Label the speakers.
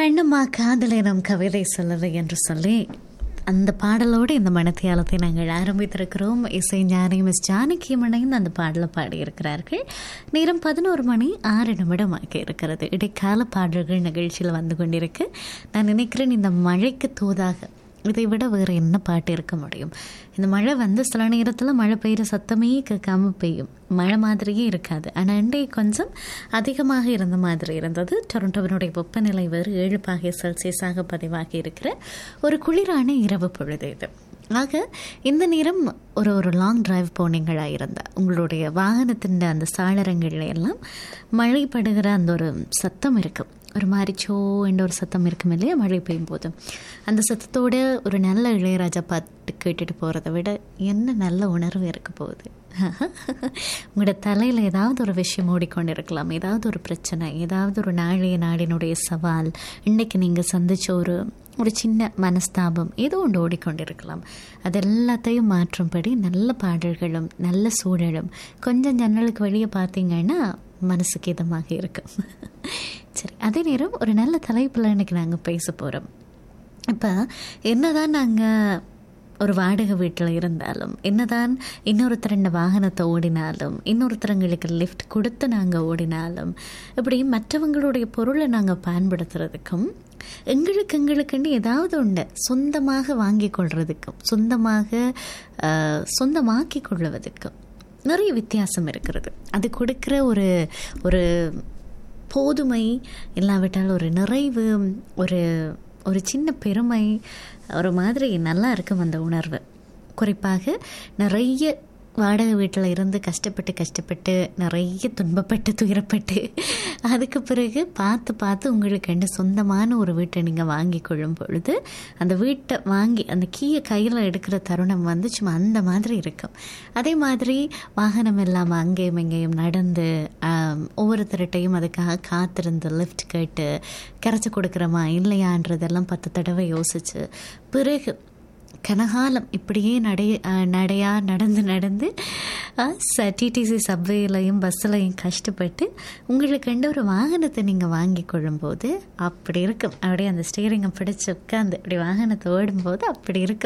Speaker 1: கண்ணம்மா காதலை நம் கவிதை சொல்லலை என்று சொல்லி அந்த பாடலோடு இந்த மனத்தியாலத்தை நாங்கள் ஆரம்பித்திருக்கிறோம் இசை ஞானி மிஸ் ஜானகி மணைந்து அந்த பாடலை பாடியிருக்கிறார்கள் நேரம் பதினோரு மணி ஆறு நிமிடம் ஆகி இருக்கிறது இடைக்கால பாடல்கள் நிகழ்ச்சியில் வந்து கொண்டிருக்கு நான் நினைக்கிறேன் இந்த மழைக்கு தூதாக இதை விட வேறு என்ன பாட்டு இருக்க முடியும் இந்த மழை வந்து சில நேரத்தில் மழை பெய்கிற சத்தமே கேட்காம பெய்யும் மழை மாதிரியே இருக்காது ஆனால் இன்றைய கொஞ்சம் அதிகமாக இருந்த மாதிரி இருந்தது டொரண்டோவினுடைய வெப்பநிலை வேறு ஏழு பாகை செல்சியஸாக பதிவாகி இருக்கிற ஒரு குளிரான இரவு பொழுது இது ஆக இந்த நேரம் ஒரு ஒரு லாங் டிரைவ் போனீங்களா இருந்தால் உங்களுடைய வாகனத்தின் அந்த சாளரங்கள்ல எல்லாம் மழை படுகிற அந்த ஒரு சத்தம் இருக்கும் ஒரு மாதிரி சோ என்ற ஒரு சத்தம் இருக்கும் இல்லையா மழை பெய்யும் போது அந்த சத்தத்தோட ஒரு நல்ல இளையராஜா பாட்டு கேட்டுட்டு போகிறத விட என்ன நல்ல உணர்வு இருக்க போகுது உங்களோட தலையில் ஏதாவது ஒரு விஷயம் ஓடிக்கொண்டு இருக்கலாம் ஏதாவது ஒரு பிரச்சனை ஏதாவது ஒரு நாளைய நாடினுடைய சவால் இன்றைக்கு நீங்கள் சந்திச்ச ஒரு ஒரு சின்ன மனஸ்தாபம் ஏதோ ஒன்று ஓடிக்கொண்டிருக்கலாம் அது எல்லாத்தையும் மாற்றும்படி நல்ல பாடல்களும் நல்ல சூழலும் கொஞ்சம் ஜன்னலுக்கு வெளியே பார்த்தீங்கன்னா மனசுக்கு இதமாக இருக்கும் சரி அதே நேரம் ஒரு நல்ல தலைப்பில் இன்னைக்கு நாங்கள் பேச போகிறோம் இப்போ என்னதான் நாங்கள் ஒரு வாடகை வீட்டில் இருந்தாலும் என்னதான் இன்னொருத்தர் இந்த வாகனத்தை ஓடினாலும் இன்னொருத்தரங்களுக்கு லிஃப்ட் கொடுத்து நாங்கள் ஓடினாலும் இப்படி மற்றவங்களுடைய பொருளை நாங்கள் பயன்படுத்துறதுக்கும் எங்களுக்கு எங்களுக்குன்னு ஏதாவது ஒன்று சொந்தமாக வாங்கி கொள்றதுக்கும் சொந்தமாக சொந்தமாக்கி கொள்வதுக்கும் நிறைய வித்தியாசம் இருக்கிறது அது கொடுக்குற ஒரு ஒரு போதுமை இல்லாவிட்டால் ஒரு நிறைவு ஒரு ஒரு சின்ன பெருமை ஒரு மாதிரி நல்லா இருக்கும் அந்த உணர்வு குறிப்பாக நிறைய வாடகை வீட்டில் இருந்து கஷ்டப்பட்டு கஷ்டப்பட்டு நிறைய துன்பப்பட்டு துயரப்பட்டு அதுக்கு பிறகு பார்த்து பார்த்து உங்களுக்கு என்ன சொந்தமான ஒரு வீட்டை நீங்கள் வாங்கி கொள்ளும் பொழுது அந்த வீட்டை வாங்கி அந்த கீயை கையில் எடுக்கிற தருணம் வந்து சும்மா அந்த மாதிரி இருக்கும் அதே மாதிரி வாகனம் இல்லாமல் அங்கேயும் இங்கேயும் நடந்து ஒவ்வொருத்தர்கிட்டையும் அதுக்காக காத்திருந்து லிஃப்ட் கேட்டு கரைச்சி கொடுக்குறோமா இல்லையான்றதெல்லாம் பத்து தடவை யோசிச்சு பிறகு கனகாலம் இப்படியே நடை நடையா நடந்து நடந்து டிடிசி சப்வேலையும் பஸ்ஸிலையும் கஷ்டப்பட்டு உங்களுக்கு கண்ட ஒரு வாகனத்தை நீங்கள் வாங்கி கொள்ளும்போது அப்படி இருக்கும் அப்படியே அந்த ஸ்டீரிங்கை பிடிச்சி உட்காந்து அப்படி வாகனத்தை ஓடும்போது அப்படி இருக்கும்